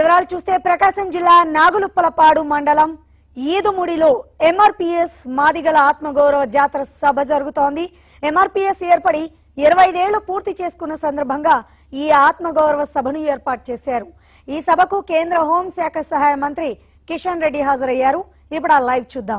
వివరాలు చూస్తే ప్రకాశం జిల్లా నాగులుప్పలపాడు మండలం ఈదుముడిలో ఎంఆర్పీఎస్ మాదిగల ఆత్మగౌరవ జాతర సభ జరుగుతోంది ఎంఆర్పీఎస్ ఏర్పడి ఇరవై ఐదేళ్లు పూర్తి చేసుకున్న సందర్భంగా ఈ ఆత్మగౌరవ సభను ఏర్పాటు చేశారు ఈ సభకు కేంద్ర హోంశాఖ సహాయ మంత్రి కిషన్ రెడ్డి హాజరయ్యారు ఇప్పుడు ఆ లైవ్ చూద్దాం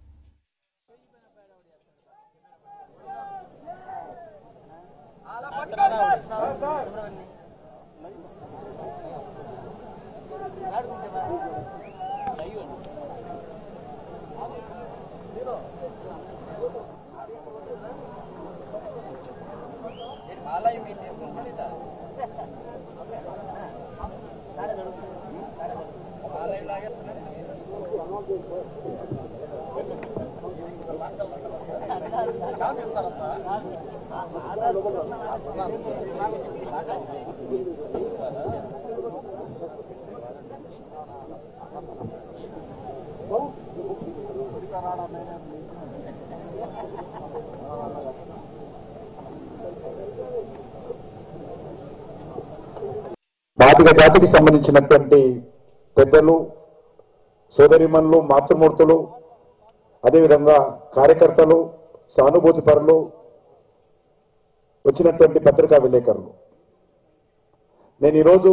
మాదిగ జాతికి సంబంధించినటువంటి పెద్దలు సోదరిమణులు మాతృమూర్తులు అదేవిధంగా కార్యకర్తలు సానుభూతి పరులు వచ్చినటువంటి పత్రికా విలేకరులు నేను ఈరోజు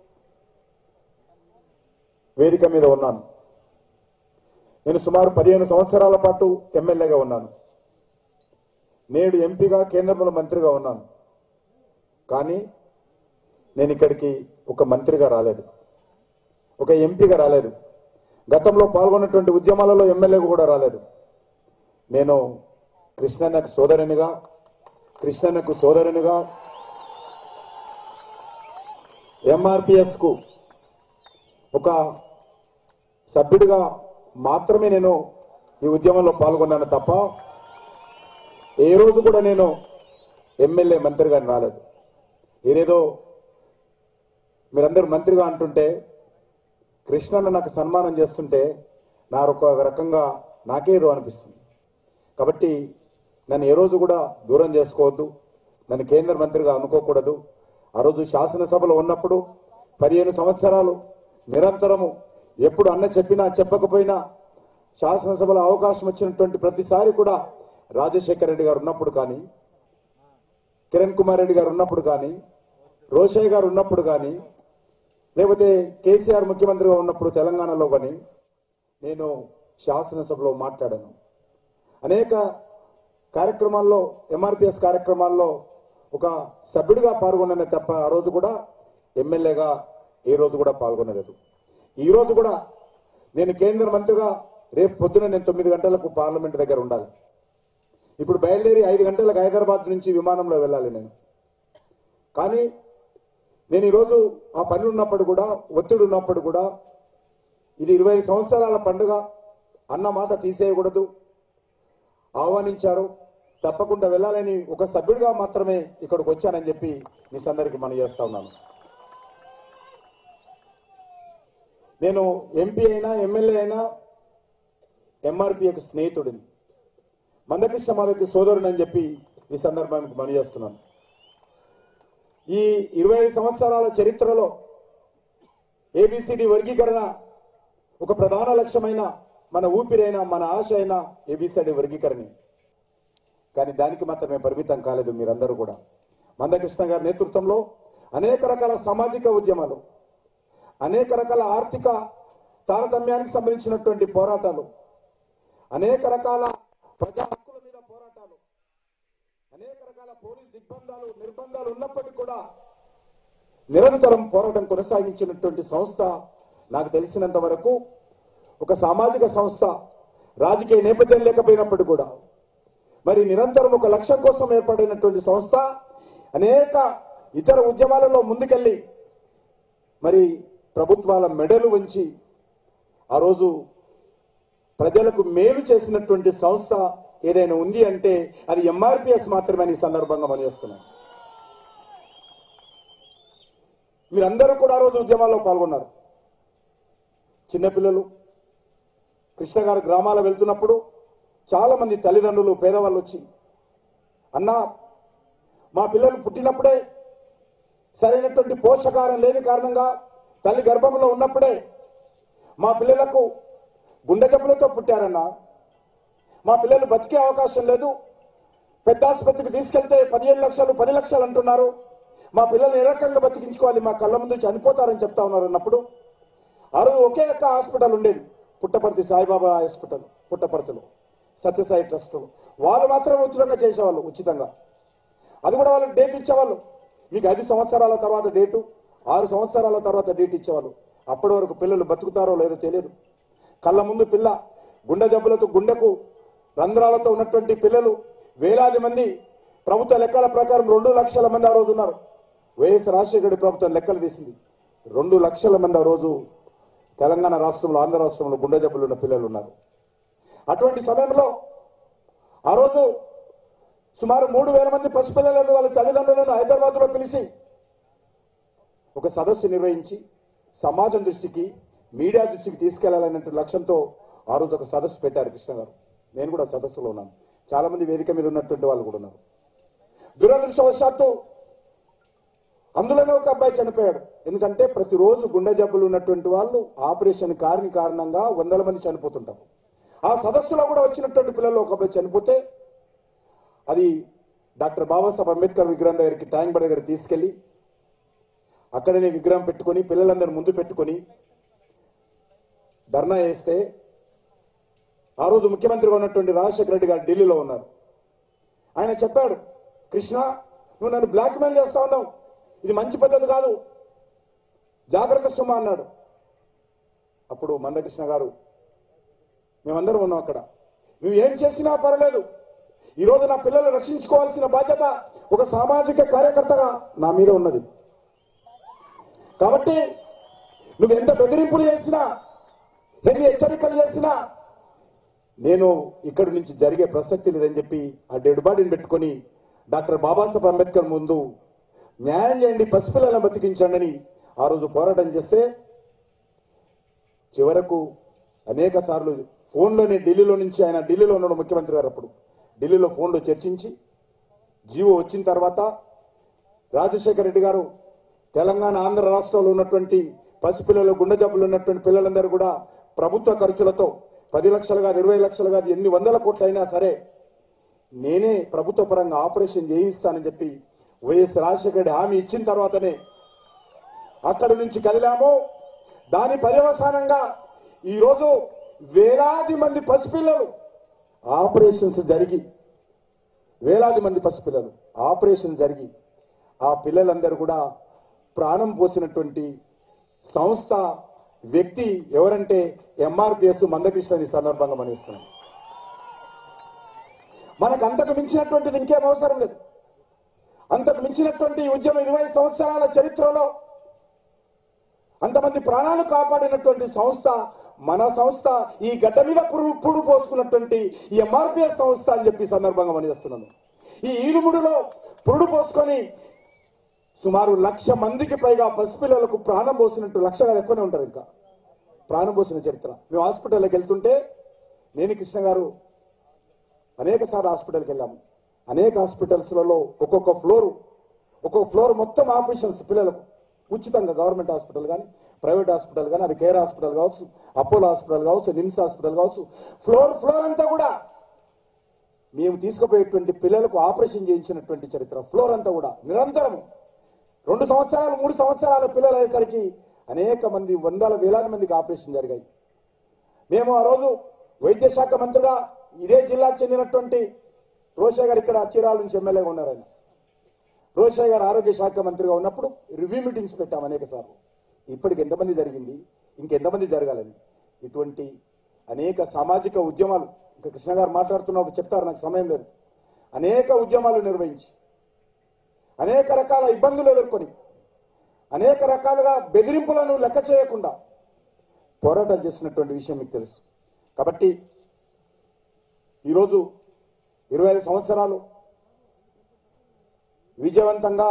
వేదిక మీద ఉన్నాను నేను సుమారు పదిహేను సంవత్సరాల పాటు ఎమ్మెల్యేగా ఉన్నాను నేడు ఎంపీగా కేంద్రంలో మంత్రిగా ఉన్నాను కానీ నేను ఇక్కడికి ఒక మంత్రిగా రాలేదు ఒక ఎంపీగా రాలేదు గతంలో పాల్గొన్నటువంటి ఉద్యమాలలో ఎమ్మెల్యేగా కూడా రాలేదు నేను కృష్ణన్నకు సోదరునిగా కృష్ణన్నకు సోదరునిగా ఎంఆర్పిఎస్ కు ఒక సభ్యుడిగా మాత్రమే నేను ఈ ఉద్యమంలో పాల్గొన్నాను తప్ప ఏ రోజు కూడా నేను ఎమ్మెల్యే మంత్రిగా రాలేదు ఏదేదో మీరందరూ మంత్రిగా అంటుంటే కృష్ణన్న నాకు సన్మానం చేస్తుంటే నా ఒక రకంగా నాకేదో అనిపిస్తుంది కాబట్టి నన్ను ఏ రోజు కూడా దూరం చేసుకోవద్దు నన్ను కేంద్ర మంత్రిగా అనుకోకూడదు ఆ రోజు శాసనసభలో ఉన్నప్పుడు పదిహేను సంవత్సరాలు నిరంతరము ఎప్పుడు అన్న చెప్పినా చెప్పకపోయినా శాసనసభలో అవకాశం వచ్చినటువంటి ప్రతిసారి కూడా రాజశేఖర రెడ్డి గారు ఉన్నప్పుడు కానీ కిరణ్ కుమార్ రెడ్డి గారు ఉన్నప్పుడు కానీ రోషయ్య గారు ఉన్నప్పుడు కానీ లేకపోతే కేసీఆర్ ముఖ్యమంత్రిగా ఉన్నప్పుడు తెలంగాణలో కానీ నేను శాసనసభలో మాట్లాడాను అనేక కార్యక్రమాల్లో ఎంఆర్పిఎస్ కార్యక్రమాల్లో ఒక సభ్యుడిగా పాల్గొన్నానే తప్ప ఆ రోజు కూడా ఎమ్మెల్యేగా ఏ రోజు కూడా పాల్గొనలేదు ఈ రోజు కూడా నేను కేంద్ర మంత్రిగా రేపు పొద్దున నేను తొమ్మిది గంటలకు పార్లమెంట్ దగ్గర ఉండాలి ఇప్పుడు బయలుదేరి ఐదు గంటలకు హైదరాబాద్ నుంచి విమానంలో వెళ్ళాలి నేను కానీ నేను ఈరోజు ఆ పని ఉన్నప్పుడు కూడా ఒత్తిడి ఉన్నప్పుడు కూడా ఇది ఇరవై ఐదు సంవత్సరాల పండుగ అన్న మాట తీసేయకూడదు ఆహ్వానించారు తప్పకుండా వెళ్ళాలని ఒక సభ్యుడిగా మాత్రమే ఇక్కడికి వచ్చానని చెప్పి మీ అందరికి మనం చేస్తా ఉన్నాను నేను ఎంపీ అయినా ఎమ్మెల్యే అయినా ఎంఆర్పీకి స్నేహితుడిని మందకృష్ణ మాధవ్కి సోదరుడు అని చెప్పి ఈ సందర్భానికి మనం చేస్తున్నాను ఈ ఇరవై ఐదు సంవత్సరాల చరిత్రలో ఏబిసిడి వర్గీకరణ ఒక ప్రధాన లక్ష్యమైన మన ఊపిరైన మన ఆశ అయిన ఏబిసిడి వర్గీకరణ కానీ దానికి మాత్రమే పరిమితం కాలేదు మీరందరూ కూడా మందకృష్ణ గారి నేతృత్వంలో అనేక రకాల సామాజిక ఉద్యమాలు అనేక రకాల ఆర్థిక తారతమ్యానికి సంబంధించినటువంటి పోరాటాలు అనేక రకాల ప్రజా హక్కుల మీద పోరాటాలు అనేక రకాల పోలీస్ దిగ్బంధాలు నిర్బంధాలు ఉన్నప్పటికీ కూడా నిరంతరం పోరాటం కొనసాగించినటువంటి సంస్థ నాకు తెలిసినంత వరకు ఒక సామాజిక సంస్థ రాజకీయ నేపథ్యం లేకపోయినప్పుడు కూడా మరి నిరంతరం ఒక లక్ష్యం కోసం ఏర్పడినటువంటి సంస్థ అనేక ఇతర ఉద్యమాలలో ముందుకెళ్ళి మరి ప్రభుత్వాల మెడలు వంచి ఆ రోజు ప్రజలకు మేలు చేసినటువంటి సంస్థ ఏదైనా ఉంది అంటే అది ఎంఆర్పిఎస్ మాత్రమే అని ఈ సందర్భంగా మనం చేస్తున్నాం మీరందరూ కూడా ఆ రోజు ఉద్యమాల్లో పాల్గొన్నారు చిన్నపిల్లలు కృష్ణ గారు గ్రామాల వెళ్తున్నప్పుడు చాలా మంది తల్లిదండ్రులు పేదవాళ్ళు వచ్చి అన్నా మా పిల్లలు పుట్టినప్పుడే సరైనటువంటి పోషకాహారం లేని కారణంగా తల్లి గర్భంలో ఉన్నప్పుడే మా పిల్లలకు గుండె జబ్బులతో పుట్టారన్నా మా పిల్లలు బతికే అవకాశం లేదు పెద్ద ఆసుపత్రికి తీసుకెళ్తే పదిహేను లక్షలు పది లక్షలు అంటున్నారు మా పిల్లల్ని ఏ రకంగా బతికించుకోవాలి మా కళ్ళ ముందు చనిపోతారని చెప్తా ఉన్నారు అన్నప్పుడు ఆ రోజు ఒకే ఒక్క హాస్పిటల్ ఉండేది పుట్టపర్తి సాయిబాబా హాస్పిటల్ పుట్టపర్తిలో సత్యసాయి ట్రస్ట్ వాళ్ళు మాత్రం ఉచితంగా చేసేవాళ్ళు ఉచితంగా అది కూడా వాళ్ళు డేట్ ఇచ్చేవాళ్ళు మీకు ఐదు సంవత్సరాల తర్వాత డేటు ఆరు సంవత్సరాల తర్వాత డేట్ ఇచ్చేవాళ్ళు అప్పటి వరకు పిల్లలు బతుకుతారో లేదో తెలియదు కళ్ళ ముందు పిల్ల గుండె జబ్బులతో గుండెకు రంధ్రాలతో ఉన్నటువంటి పిల్లలు వేలాది మంది ప్రభుత్వ లెక్కల ప్రకారం రెండు లక్షల మంది ఆ రోజు ఉన్నారు వైఎస్ రాజశేఖర ప్రభుత్వం లెక్కలు తీసింది రెండు లక్షల మంది ఆ రోజు తెలంగాణ రాష్ట్రంలో ఆంధ్ర రాష్ట్రంలో గుండె జబ్బులు ఉన్న పిల్లలు ఉన్నారు అటువంటి సమయంలో ఆ రోజు సుమారు మూడు వేల మంది పసిపిల్లలను వాళ్ళ తల్లిదండ్రులను హైదరాబాద్ లో పిలిచి ఒక సదస్సు నిర్వహించి సమాజం దృష్టికి మీడియా దృష్టికి తీసుకెళ్లాలనే లక్ష్యంతో ఆ రోజు ఒక సదస్సు పెట్టారు కృష్ణ గారు నేను కూడా సదస్సులో ఉన్నాను చాలా మంది వేదిక మీద ఉన్నటువంటి వాళ్ళు కూడా ఉన్నారు దురదృష్టవశాత్తు అందులోనే ఒక అబ్బాయి చనిపోయాడు ఎందుకంటే ప్రతిరోజు గుండె జబ్బులు ఉన్నటువంటి వాళ్ళు ఆపరేషన్ కారణి కారణంగా వందల మంది చనిపోతుంటారు ఆ సదస్సులో కూడా వచ్చినటువంటి పిల్లలు ఒక అబ్బాయి చనిపోతే అది డాక్టర్ బాబాసాహెబ్ అంబేద్కర్ విగ్రహం దగ్గరికి ట్యాంక్ బండ్ దగ్గర తీసుకెళ్లి అక్కడనే విగ్రహం పెట్టుకొని పిల్లలందరూ ముందు పెట్టుకొని ధర్నా చేస్తే ఆ రోజు ముఖ్యమంత్రిగా ఉన్నటువంటి రాజశేఖర రెడ్డి గారు ఢిల్లీలో ఉన్నారు ఆయన చెప్పాడు కృష్ణ నువ్వు నన్ను బ్లాక్ మెయిల్ చేస్తా ఉన్నావు ఇది మంచి పద్ధతి కాదు జాగ్రత్త సుమ అన్నాడు అప్పుడు మందకృష్ణ గారు మేమందరం ఉన్నాం అక్కడ నువ్వు ఏం చేసినా పర్లేదు ఈ రోజు నా పిల్లలు రక్షించుకోవాల్సిన బాధ్యత ఒక సామాజిక కార్యకర్తగా నా మీద ఉన్నది కాబట్టి నువ్వు ఎంత బెదిరింపులు చేసినా ఎన్ని హెచ్చరికలు చేసినా నేను ఇక్కడి నుంచి జరిగే ప్రసక్తి లేదని చెప్పి ఆ డెడ్ బాడీని పెట్టుకొని డాక్టర్ బాబాసాహెబ్ అంబేద్కర్ ముందు న్యాయం చేయండి పసిపిల్లలను బతికించండి అని ఆ రోజు పోరాటం చేస్తే చివరకు అనేక సార్లు ఫోన్లోనే ఢిల్లీలో నుంచి ఆయన ఢిల్లీలో ఉన్నాడు ముఖ్యమంత్రి గారు అప్పుడు ఢిల్లీలో ఫోన్లో చర్చించి జీవో వచ్చిన తర్వాత రాజశేఖర రెడ్డి గారు తెలంగాణ ఆంధ్ర రాష్ట్రంలో ఉన్నటువంటి పసిపిల్లలు గుండె జబ్బులు ఉన్నటువంటి పిల్లలందరూ కూడా ప్రభుత్వ ఖర్చులతో పది లక్షలు కాదు ఇరవై లక్షలు కాదు ఎన్ని వందల కోట్లు అయినా సరే నేనే ప్రభుత్వ పరంగా ఆపరేషన్ చేయిస్తానని చెప్పి వైఎస్ రాజశేఖర రెడ్డి హామీ ఇచ్చిన తర్వాతనే అక్కడి నుంచి కదిలాము దాని పర్యవసానంగా ఈరోజు వేలాది మంది పసిపిల్లలు ఆపరేషన్స్ జరిగి వేలాది మంది పసిపిల్లలు ఆపరేషన్ జరిగి ఆ పిల్లలందరూ కూడా ప్రాణం పోసినటువంటి సంస్థ వ్యక్తి ఎవరంటే ఎంఆర్పిఎస్ మందకృష్ణ ఈ సందర్భంగా మనం ఇస్తున్నాం మనకు అంతకు మించినటువంటిది ఇంకేం అవసరం లేదు అంతకు మించినటువంటి ఈ ఉద్యమం ఇరవై సంవత్సరాల చరిత్రలో అంతమంది ప్రాణాలు కాపాడినటువంటి సంస్థ మన సంస్థ ఈ గడ్డ మీద పురుడు పురుడు పోసుకున్నటువంటి ఈ ఎంఆర్పిఎస్ సంస్థ అని చెప్పి ఈ సందర్భంగా మనం చేస్తున్నాను ఈ ఈలుముడిలో పురుడు పోసుకొని సుమారు లక్ష మందికి పైగా పసిపిల్లలకు ప్రాణం పోసినట్టు లక్ష కాదు ఎక్కువనే ఉంటారు ఇంకా ప్రాణం పోసిన చరిత్ర మేము హాస్పిటల్కి వెళ్తుంటే నేను కృష్ణ గారు అనేక సార్లు హాస్పిటల్కి వెళ్ళాము అనేక హాస్పిటల్స్లలో ఒక్కొక్క ఫ్లోర్ ఒక్కొక్క ఫ్లోర్ మొత్తం ఆపరేషన్స్ పిల్లలకు ఉచితంగా గవర్నమెంట్ హాస్పిటల్ కానీ ప్రైవేట్ హాస్పిటల్ కానీ అది కేర్ హాస్పిటల్ కావచ్చు అపోలో హాస్పిటల్ కావచ్చు నిమ్స్ హాస్పిటల్ కావచ్చు ఫ్లోర్ ఫ్లోర్ అంతా కూడా మేము తీసుకుపోయేటువంటి పిల్లలకు ఆపరేషన్ చేయించినటువంటి చరిత్ర ఫ్లోర్ అంతా కూడా నిరంతరము రెండు సంవత్సరాలు మూడు సంవత్సరాల పిల్లలు అయ్యేసరికి అనేక మంది వందల వేలాది మందికి ఆపరేషన్ జరిగాయి మేము ఆ రోజు వైద్య శాఖ మంత్రిగా ఇదే జిల్లాకు చెందినటువంటి రోషయ్య గారు ఇక్కడ చీరాల నుంచి ఎమ్మెల్యేగా ఉన్నారు ఆయన రోషయ్య గారు ఆరోగ్య శాఖ మంత్రిగా ఉన్నప్పుడు రివ్యూ మీటింగ్స్ పెట్టాం అనేక సార్లు ఇప్పటికి ఎంతమంది జరిగింది ఇంకెంతమంది జరగాలని ఇటువంటి అనేక సామాజిక ఉద్యమాలు ఇంకా కృష్ణ గారు మాట్లాడుతున్నప్పుడు చెప్తారు నాకు సమయం లేదు అనేక ఉద్యమాలు నిర్వహించి అనేక రకాల ఇబ్బందులు ఎదుర్కొని అనేక రకాలుగా బెదిరింపులను లెక్క చేయకుండా పోరాటాలు చేసినటువంటి విషయం మీకు తెలుసు కాబట్టి ఈరోజు ఇరవై ఐదు సంవత్సరాలు విజయవంతంగా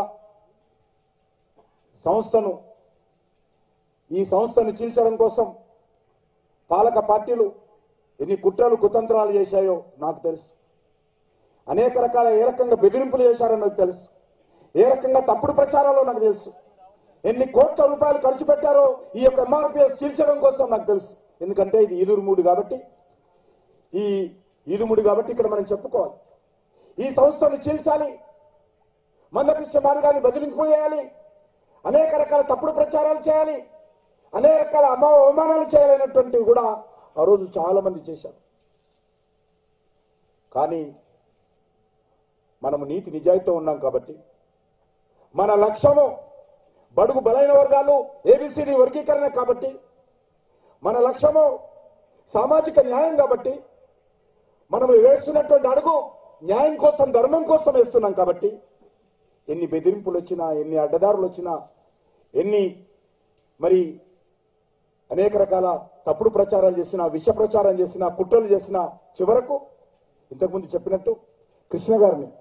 సంస్థను ఈ సంస్థను చీల్చడం కోసం పాలక పార్టీలు ఎన్ని కుట్రలు కుతంత్రాలు చేశాయో నాకు తెలుసు అనేక రకాల ఏ రకంగా బెదిరింపులు చేశారో నాకు తెలుసు ఏ రకంగా తప్పుడు ప్రచారాలు నాకు తెలుసు ఎన్ని కోట్ల రూపాయలు ఖర్చు పెట్టారో ఈ యొక్క ఎంఆర్పిఎస్ చీల్చడం కోసం నాకు తెలుసు ఎందుకంటే ఇది ఈదురుమూడు కాబట్టి ఈ ఈదుముడు కాబట్టి ఇక్కడ మనం చెప్పుకోవాలి ఈ సంస్థను చీల్చాలి మందకృష్ణ మార్గాన్ని బదిలించిపోయేయాలి అనేక రకాల తప్పుడు ప్రచారాలు చేయాలి అనేక రకాల అమ అవమానాలు చేయాలనేటువంటివి కూడా ఆ రోజు చాలా మంది చేశారు కానీ మనము నీతి నిజాయితీతో ఉన్నాం కాబట్టి మన లక్ష్యము బడుగు బలైన వర్గాలు ఏబిసిడి వర్గీకరణ కాబట్టి మన లక్ష్యము సామాజిక న్యాయం కాబట్టి మనం వేస్తున్నటువంటి అడుగు న్యాయం కోసం ధర్మం కోసం వేస్తున్నాం కాబట్టి ఎన్ని బెదిరింపులు వచ్చినా ఎన్ని అడ్డదారులు వచ్చినా ఎన్ని మరి అనేక రకాల తప్పుడు ప్రచారాలు చేసినా విష ప్రచారం చేసినా కుట్రలు చేసినా చివరకు ఇంతకుముందు చెప్పినట్టు కృష్ణ గారిని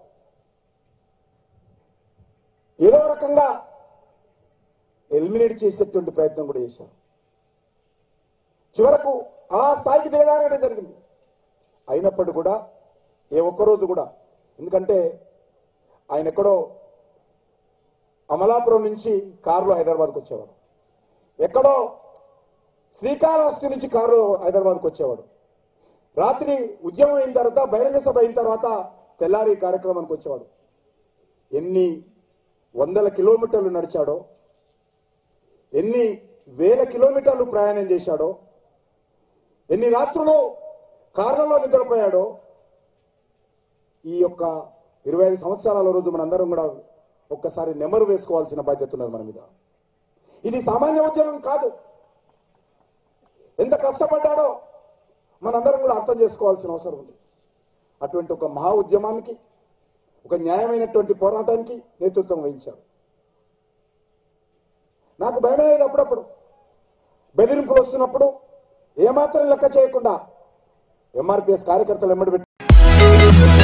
ఏదో రకంగా ఎలిమినేట్ చేసేటువంటి ప్రయత్నం కూడా చేశారు చివరకు ఆ స్థాయికి దిగజారడం జరిగింది అయినప్పటికీ కూడా ఏ ఒక్కరోజు కూడా ఎందుకంటే ఆయన ఎక్కడో అమలాపురం నుంచి కారులో హైదరాబాద్కి వచ్చేవాడు ఎక్కడో శ్రీకాళహస్తి నుంచి కారు హైదరాబాద్కి వచ్చేవాడు రాత్రి ఉద్యమం అయిన తర్వాత బహిరంగ సభ అయిన తర్వాత తెల్లారి కార్యక్రమానికి వచ్చేవాడు ఎన్ని వందల కిలోమీటర్లు నడిచాడో ఎన్ని వేల కిలోమీటర్లు ప్రయాణం చేశాడో ఎన్ని రాత్రులు కారులో నిద్రపోయాడో ఈ యొక్క ఇరవై ఐదు సంవత్సరాల రోజు మనందరం కూడా ఒక్కసారి నెమరు వేసుకోవాల్సిన బాధ్యత ఉన్నది మన మీద ఇది సామాన్య ఉద్యమం కాదు ఎంత కష్టపడ్డాడో మనందరం కూడా అర్థం చేసుకోవాల్సిన అవసరం ఉంది అటువంటి ఒక మహా ఉద్యమానికి ఒక న్యాయమైనటువంటి పోరాటానికి నేతృత్వం వహించారు నాకు భయమయ్యేది అప్పుడప్పుడు బెదిరింపులు వస్తున్నప్పుడు ఏమాత్రం లెక్క చేయకుండా ఎంఆర్పిఎస్ కార్యకర్తలు ఎమ్మడి